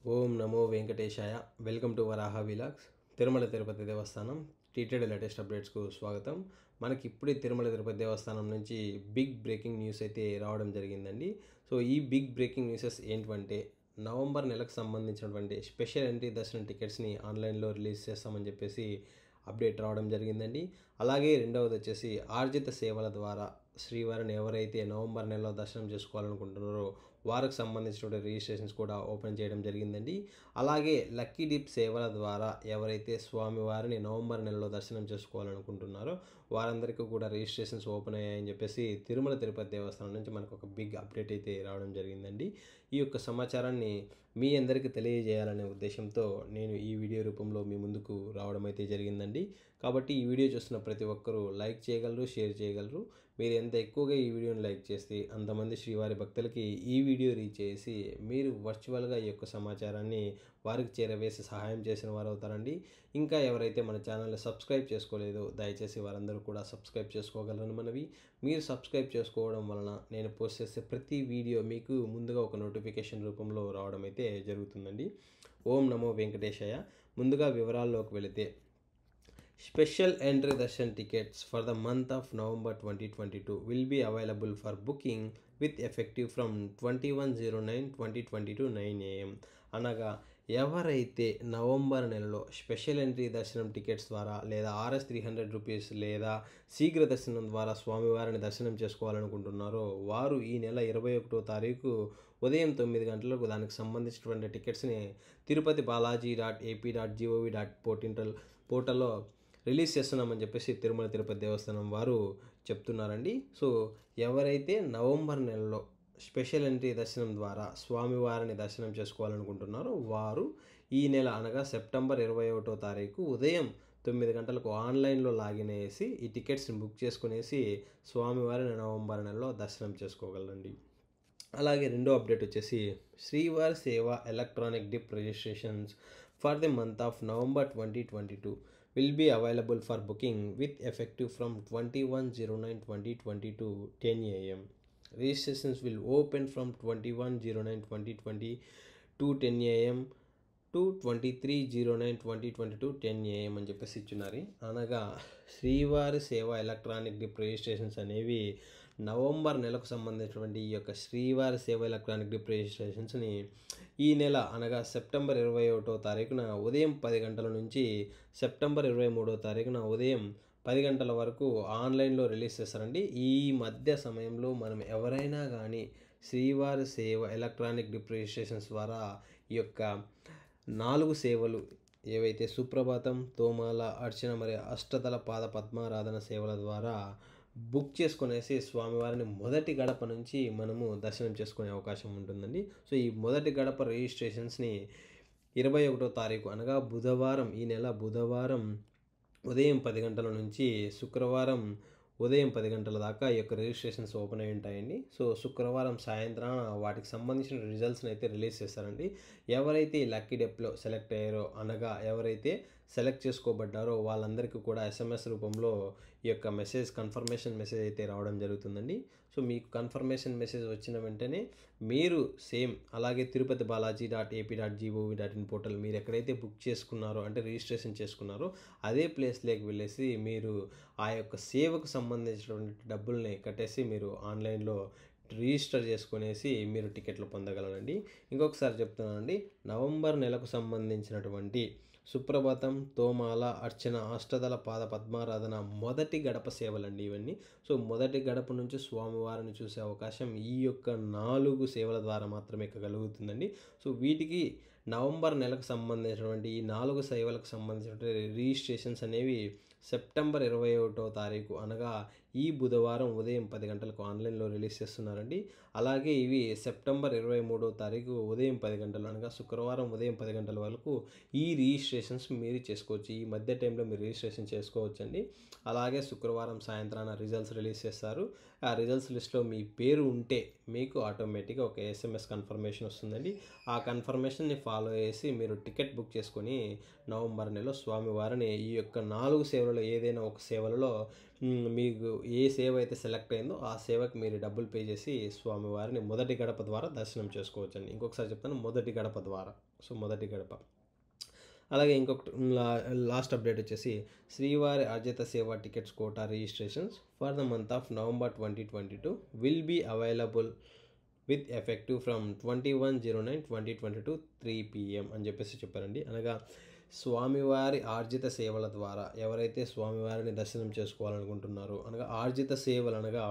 ఓం నమో వెంకటేశాయ welcome to Varaha vlogs Tirumala Tirupati దేవస్థానం టీటీడీ లేటెస్ట్ అప్డేట్స్కు స్వాగతం మనకి ఇప్పుడే తిరుమల తిరుపతి దేవస్థానం నుంచి బిగ్ బ్రేకింగ్ న్యూస్ అయితే రావడం జరిగిందండి సో ఈ బిగ్ బ్రేకింగ్ న్యూసెస్ ఏంటంటే నవంబర్ నెలకు సంబంధించినటువంటి స్పెషల్ ఎంట్రీ దర్శనం టికెట్స్ని ఆన్లైన్లో రిలీజ్ చేస్తామని చెప్పేసి అప్డేట్ రావడం జరిగిందండి అలాగే రెండవది వచ్చేసి ఆర్జిత సేవల ద్వారా శ్రీవారిని ఎవరైతే నవంబర్ నెలలో దర్శనం చేసుకోవాలనుకుంటున్నారో వారికి సంబంధించినటువంటి రిజిస్ట్రేషన్స్ కూడా ఓపెన్ చేయడం జరిగిందండి అలాగే లక్కీ డిప్ సేవల ద్వారా ఎవరైతే స్వామివారిని నవంబర్ నెలలో దర్శనం చేసుకోవాలనుకుంటున్నారో వారందరికీ కూడా రిజిస్ట్రేషన్స్ ఓపెన్ అయ్యాయని చెప్పేసి తిరుమల తిరుపతి దేవస్థానం నుంచి మనకు ఒక బిగ్ అప్డేట్ అయితే రావడం జరిగిందండి ఈ యొక్క సమాచారాన్ని మీ అందరికీ తెలియజేయాలనే ఉద్దేశంతో నేను ఈ వీడియో రూపంలో మీ ముందుకు రావడం అయితే జరిగిందండి కాబట్టి ఈ వీడియో చూస్తున్న ప్రతి ఒక్కరూ లైక్ చేయగలరు షేర్ చేయగలరు మీరు ఎంత ఎక్కువగా ఈ వీడియోని లైక్ చేస్తే అంతమంది శ్రీవారి భక్తులకి ఈ వీడియో రీచ్ చేసి మీరు వర్చువల్గా ఈ యొక్క సమాచారాన్ని వారికి చేరవేసి సహాయం చేసిన వారు అవుతారండి ఇంకా ఎవరైతే మన ఛానల్ని సబ్స్క్రైబ్ చేసుకోలేదో దయచేసి వారందరూ కూడా సబ్స్క్రైబ్ చేసుకోగలరని మనవి మీరు సబ్స్క్రైబ్ చేసుకోవడం వలన నేను పోస్ట్ చేసే ప్రతి వీడియో మీకు ముందుగా ఒక నోటిఫికేషన్ రూపంలో రావడం అయితే జరుగుతుందండి ఓం నమో వెంకటేశయ్య ముందుగా వివరాల్లోకి వెళితే special entry darshan tickets for the month of November twenty twenty two will be available for booking with effective from twenty one zero nine twenty twenty two nine AM అనగా ఎవరైతే నవంబర్ నెలలో స్పెషల్ ఎంట్రీ దర్శనం tickets ద్వారా లేదా RS three hundred rupees లేదా శీఘ్ర దర్శనం ద్వారా స్వామివారిని దర్శనం చేసుకోవాలనుకుంటున్నారో వారు ఈ నెల ఇరవై ఒకటో తారీఖు ఉదయం తొమ్మిది గంటలకు దానికి సంబంధించినటువంటి టికెట్స్ని Tirupati Balaji dot AP dot GOV dot పోర్టింటల్ పోర్టల్లో రిలీజ్ చేస్తున్నామని చెప్పేసి తిరుమల తిరుపతి దేవస్థానం వారు చెప్తున్నారండి సో ఎవరైతే నవంబర్ నెలలో స్పెషల్ ఎంట్రీ దర్శనం ద్వారా స్వామివారిని దర్శనం చేసుకోవాలనుకుంటున్నారో వారు ఈ నెల అనగా సెప్టెంబర్ ఇరవై ఒకటో తారీఖు ఉదయం తొమ్మిది గంటలకు ఆన్లైన్లో లాగిన్ అయ్యేసి ఈ టికెట్స్ని బుక్ చేసుకునేసి స్వామివారిని నవంబర్ నెలలో దర్శనం చేసుకోగలరండి అలాగే రెండో అప్డేట్ వచ్చేసి Srivari Seva electronic dip registrations for the month of November twenty twenty two will be available for booking with effective from 2109-2020 to 10 a.m. Registrations will open from 2109-2020 to 10 a.m. To twenty three zero nine twenty twenty two ten AM అని చెప్పేసి ఇచ్చున్నారు అనగా Srivari Seva electronic dip registrations అనేవి November నెలకు సంబంధించినటువంటి ఈ యొక్క శ్రీవారి సేవ ఎలక్ట్రానిక్ డిప్ రిజిస్ట్రేషన్స్ని ఈ నెల అనగా సెప్టెంబర్ ఇరవై ఒకటో తారీఖున ఉదయం పది గంటల నుంచి సెప్టెంబర్ ఇరవై మూడో తారీఖున ఉదయం పది గంటల వరకు ఆన్లైన్లో రిలీజ్ చేస్తారండి ఈ మధ్య సమయంలో మనం ఎవరైనా కానీ శ్రీవారి సేవ ఎలక్ట్రానిక్ డిప్ రిజిస్ట్రేషన్స్ ద్వారా ఈ యొక్క నాలుగు సేవలు ఏవైతే సుప్రభాతం తోమాల అర్చన మరియు అష్టదల పాద పద్మారాధన సేవల ద్వారా బుక్ చేసుకునేసి స్వామివారిని మొదటి గడప నుంచి మనము దర్శనం చేసుకునే అవకాశం ఉంటుందండి సో ఈ మొదటి గడప రిజిస్ట్రేషన్స్ని ఇరవై ఒకటో తారీఖు అనగా బుధవారం ఈ నెల బుధవారం ఉదయం పది గంటల నుంచి శుక్రవారం ఉదయం పది గంటల దాకా ఈ యొక్క రిజిస్ట్రేషన్స్ ఓపెన్ అయి ఉంటాయండి సో శుక్రవారం సాయంత్రం వాటికి సంబంధించిన రిజల్ట్స్ని అయితే రిలీజ్ చేస్తారండి ఎవరైతే ఈ లక్కీ డెప్లో సెలెక్ట్ అయ్యారో అనగా ఎవరైతే సెలెక్ట్ చేసుకోబడ్డారో వాళ్ళందరికీ కూడా ఎస్ఎంఎస్ రూపంలో ఈ యొక్క మెసేజ్ కన్ఫర్మేషన్ మెసేజ్ అయితే రావడం జరుగుతుందండి సో మీకు కన్ఫర్మేషన్ మెసేజ్ వచ్చిన వెంటనే మీరు సేమ్ అలాగే Tirupati Balaji dot AP dot GOV dot in portal మీరు ఎక్కడైతే బుక్ చేసుకున్నారో అంటే రిజిస్ట్రేషన్ చేసుకున్నారో అదే ప్లేస్లోకి వెళ్ళేసి మీరు ఆ యొక్క సేవకు సంబంధించినటువంటి డబ్బుల్ని కట్టేసి మీరు ఆన్లైన్లో రిజిస్టర్ చేసుకునేసి మీరు టికెట్లు పొందగలరండి ఇంకొకసారి చెప్తున్నానండి నవంబర్ నెలకు సంబంధించినటువంటి సుప్రభాతం తోమాల అర్చన అష్టదల పాద పద్మారాధన మొదటి గడప సేవలండి ఇవన్నీ సో మొదటి గడప నుంచి స్వామివారిని చూసే అవకాశం ఈ యొక్క నాలుగు సేవల ద్వారా మాత్రమే కలుగుతుందండి సో వీటికి నవంబర్ నెలకు సంబంధించినటువంటి ఈ నాలుగు సేవలకు సంబంధించినటువంటి రిజిస్ట్రేషన్స్ అనేవి సెప్టెంబర్ ఇరవై ఒకటో తారీఖు అనగా ఈ బుధవారం ఉదయం పది గంటలకు ఆన్లైన్లో రిలీజ్ చేస్తున్నారండి అలాగే ఇవి సెప్టెంబర్ ఇరవై మూడో తారీఖు ఉదయం పది గంటలు అనగా శుక్రవారం ఉదయం పది గంటల వరకు ఈ రిజిస్ట్రేషన్స్ మీరు చేసుకోవచ్చు ఈ మధ్య టైంలో మీరు రిజిస్ట్రేషన్ చేసుకోవచ్చండి అలాగే శుక్రవారం సాయంత్రాన రిజల్ట్స్ రిలీజ్ చేస్తారు ఆ రిజల్ట్స్ లిస్ట్లో మీ పేరు ఉంటే మీకు ఆటోమేటిక్గా ఒక ఎస్ఎంఎస్ కన్ఫర్మేషన్ వస్తుందండి ఆ కన్ఫర్మేషన్ని ఫాలో చేసి మీరు టికెట్ బుక్ చేసుకొని నవంబర్ నెలలో స్వామివారిని ఈ యొక్క నాలుగు సేవలలో ఏదైనా ఒక సేవలలో మ్, మీకు ఏ సేవ అయితే సెలెక్ట్ అయిందో ఆ సేవకి మీరు డబ్బులు పే చేసి స్వామివారిని మొదటి గడప ద్వారా దర్శనం చేసుకోవచ్చండి ఇంకొకసారి చెప్తాను మొదటి గడప ద్వారా సో మొదటి గడప అలాగే ఇంకొకటి లా- లాస్ట్ అప్డేట్ వచ్చేసి Srivari Arjitha Seva tickets quota registrations for the month of November twenty twenty two will be available with effective from twenty one zero nine twenty twenty two three PM అని చెప్పేసి చెప్పారండి అనగా స్వామివారి ఆర్జిత సేవల ద్వారా ఎవరైతే స్వామివారిని దర్శనం చేసుకోవాలనుకుంటున్నారో అనగా ఆర్జిత సేవలు అనగా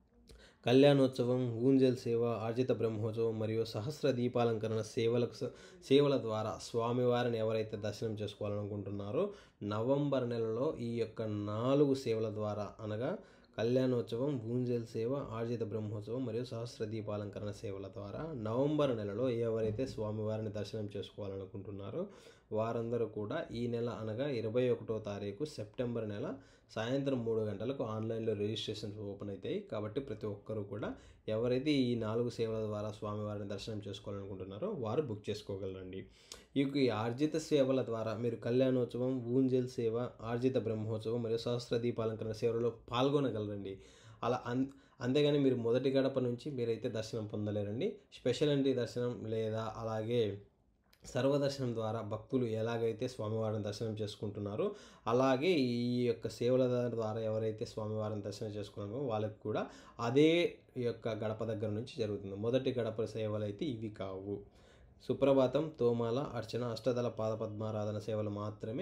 కళ్యాణోత్సవం ఊంజల్ సేవ ఆర్జిత బ్రహ్మోత్సవం మరియు సహస్ర దీపాలంకరణ సేవలకు స- సేవల ద్వారా స్వామివారిని ఎవరైతే దర్శనం చేసుకోవాలనుకుంటున్నారో నవంబర్ నెలలో ఈ యొక్క నాలుగు సేవల ద్వారా అనగా కళ్యాణోత్సవం ఊంజల్ సేవ ఆర్జిత బ్రహ్మోత్సవం మరియు సహస్ర దీపాలంకరణ సేవల ద్వారా నవంబర్ నెలలో ఎవరైతే స్వామివారిని దర్శనం చేసుకోవాలనుకుంటున్నారో వారందరూ కూడా ఈ నెల అనగా ఇరవై ఒకటో తారీఖు సెప్టెంబర్ నెల సాయంత్రం మూడు గంటలకు ఆన్లైన్లో రిజిస్ట్రేషన్స్ ఓపెన్ అవుతాయి కాబట్టి ప్రతి ఒక్కరూ కూడా ఎవరైతే ఈ నాలుగు సేవల ద్వారా స్వామివారిని దర్శనం చేసుకోవాలనుకుంటున్నారో వారు బుక్ చేసుకోగలరండి ఈ ఈ ఆర్జిత సేవల ద్వారా మీరు కళ్యాణోత్సవం ఊంజల్ సేవ ఆర్జిత బ్రహ్మోత్సవం మరియు సహస్ర దీపాలంకరణ సేవలలో పాల్గొనగలరండి అలా అన్ అంతేగాని మీరు మొదటి గడప నుంచి మీరైతే దర్శనం పొందలేరండి స్పెషల్ ఎంట్రీ దర్శనం లేదా అలాగే సర్వదర్శనం ద్వారా భక్తులు ఎలాగైతే స్వామివారిని దర్శనం చేసుకుంటున్నారో అలాగే ఈ యొక్క సేవల ద్వారా ఎవరైతే స్వామివారిని దర్శనం చేసుకున్నారో వాళ్ళకి కూడా అదే యొక్క గడప దగ్గర నుంచి జరుగుతుంది మొదటి గడప సేవలు అయితే ఇవి కావు సుప్రభాతం తోమాల అర్చన అష్టదళ పాదపద్మారాధన సేవలు మాత్రమే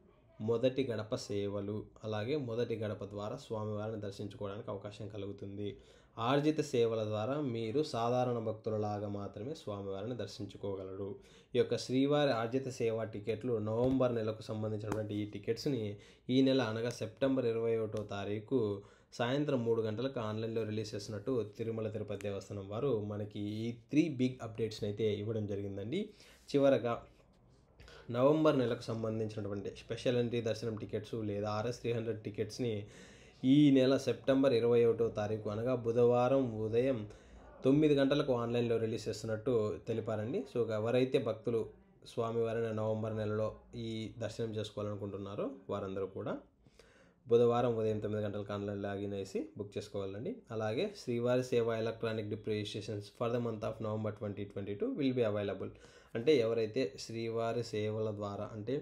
మొదటి గడప సేవలు అలాగే మొదటి గడప ద్వారా స్వామివారిని దర్శించుకోవడానికి అవకాశం కలుగుతుంది ఆర్జిత సేవల ద్వారా మీరు సాధారణ భక్తులలాగా మాత్రమే స్వామివారిని దర్శించుకోగలరు ఈ యొక్క శ్రీవారి ఆర్జిత సేవ టికెట్లు నవంబర్ నెలకు సంబంధించినటువంటి ఈ టికెట్స్ని ఈ నెల అనగా సెప్టెంబర్ ఇరవై ఒకటో తారీఖు సాయంత్రం మూడు గంటలకు ఆన్లైన్లో రిలీజ్ చేసినట్టు తిరుమల తిరుపతి దేవస్థానం వారు మనకి ఈ త్రీ బిగ్ అప్డేట్స్ని అయితే ఇవ్వడం జరిగిందండి చివరగా నవంబర్ నెలకు సంబంధించినటువంటి స్పెషల్ ఎంట్రీ దర్శనం టికెట్స్ లేదా ఆర్ఎస్ త్రీ హండ్రెడ్ టికెట్స్ని ఈ నెల సెప్టెంబర్ ఇరవై ఒకటో తారీఖు అనగా బుధవారం ఉదయం తొమ్మిది గంటలకు ఆన్లైన్లో రిలీజ్ చేస్తున్నట్టు తెలిపారండి సో ఎవరైతే భక్తులు స్వామివారిని నవంబర్ నెలలో ఈ దర్శనం చేసుకోవాలనుకుంటున్నారో వారందరూ కూడా బుధవారం ఉదయం తొమ్మిది గంటలకు ఆన్లైన్ లాగిన్ వేసి బుక్ చేసుకోవాలండి అలాగే Srivari Seva electronic dip registrations for the month of November twenty twenty two will be available అంటే ఎవరైతే శ్రీవారి సేవల ద్వారా అంటే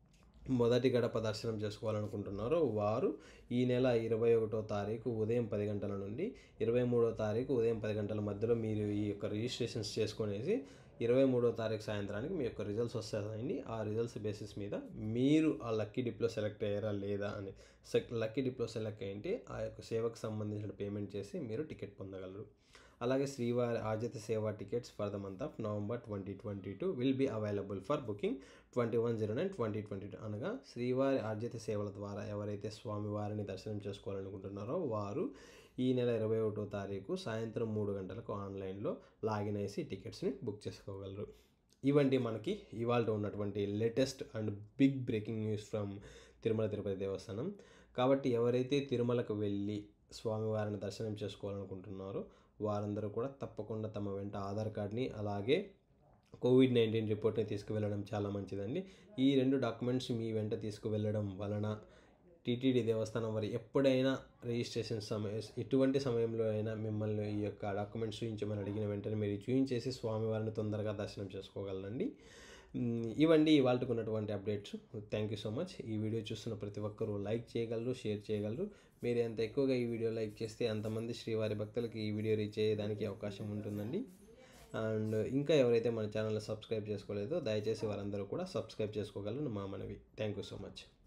మొదటి గడప దర్శనం చేసుకోవాలనుకుంటున్నారో వారు ఈ నెల ఇరవై ఒకటో తారీఖు ఉదయం పది గంటల నుండి ఇరవై మూడో తారీఖు ఉదయం పది గంటల మధ్యలో మీరు ఈ యొక్క రిజిస్ట్రేషన్స్ చేసుకునేసి ఇరవై మూడో తారీఖు సాయంత్రానికి మీ యొక్క రిజల్ట్స్ వస్తాయండి ఆ రిజల్ట్స్ బేసిస్ మీద మీరు ఆ లక్కీ డిప్లో సెలెక్ట్ అయ్యారా లేదా అని లక్కీ డిప్లో సెలెక్ట్ అయ్యింటే ఆ యొక్క సేవకు సంబంధించిన పేమెంట్ చేసి మీరు టికెట్ పొందగలరు అలాగే Srivari Arjitha Seva tickets for the month of November twenty twenty two will be available for booking twenty one zero nine twenty twenty two అనగా శ్రీవారి ఆర్జిత సేవల ద్వారా ఎవరైతే స్వామివారిని దర్శనం చేసుకోవాలనుకుంటున్నారో వారు ఈ నెల ఇరవై ఒకటో తారీఖు సాయంత్రం మూడు గంటలకు ఆన్లైన్లో లాగిన్ వేసి టికెట్స్ని బుక్ చేసుకోగలరు ఇవంటి మనకి ఇవాళ ఉన్నటువంటి latest and big breaking news from Tirumala Tirupati Devasthanam కాబట్టి ఎవరైతే తిరుమలకు వెళ్ళి స్వామివారిని దర్శనం చేసుకోవాలనుకుంటున్నారో వారందరూ కూడా తప్పకుండా తమ వెంట ఆధార్ కార్డ్ని అలాగే కోవిడ్ నైన్టీన్ రిపోర్ట్ని తీసుకువెళ్ళడం చాలా మంచిదండి ఈ రెండు డాక్యుమెంట్స్ మీ వెంట తీసుకువెళ్ళడం వలన టీటీడీ దేవస్థానం వారు ఎప్పుడైనా రిజిస్ట్రేషన్ సమయ ఎటువంటి సమయంలో అయినా మిమ్మల్ని ఈ యొక్క డాక్యుమెంట్స్ చూపించమని అడిగిన వెంటనే మీరు చూపించేసి స్వామివారిని తొందరగా దర్శనం చేసుకోగలరండి మ్, ఇవండి ఇవాళకు ఉన్నటువంటి updates thank you so much ఈ వీడియో చూస్తున్న ప్రతి ఒక్కరూ లైక్ చేయగలరు షేర్ చేయగలరు మీరు ఎంత ఎక్కువగా ఈ వీడియో లైక్ చేస్తే అంతమంది శ్రీవారి భక్తులకి ఈ వీడియో రీచ్ అయ్యేదానికి అవకాశం ఉంటుందండి అండ్ ఇంకా ఎవరైతే మన ఛానల్ సబ్స్క్రైబ్ చేసుకోలేదో దయచేసి వారందరూ కూడా సబ్స్క్రైబ్ చేసుకోగలరు మా మనవి థ్యాంక్ యూ సో మచ్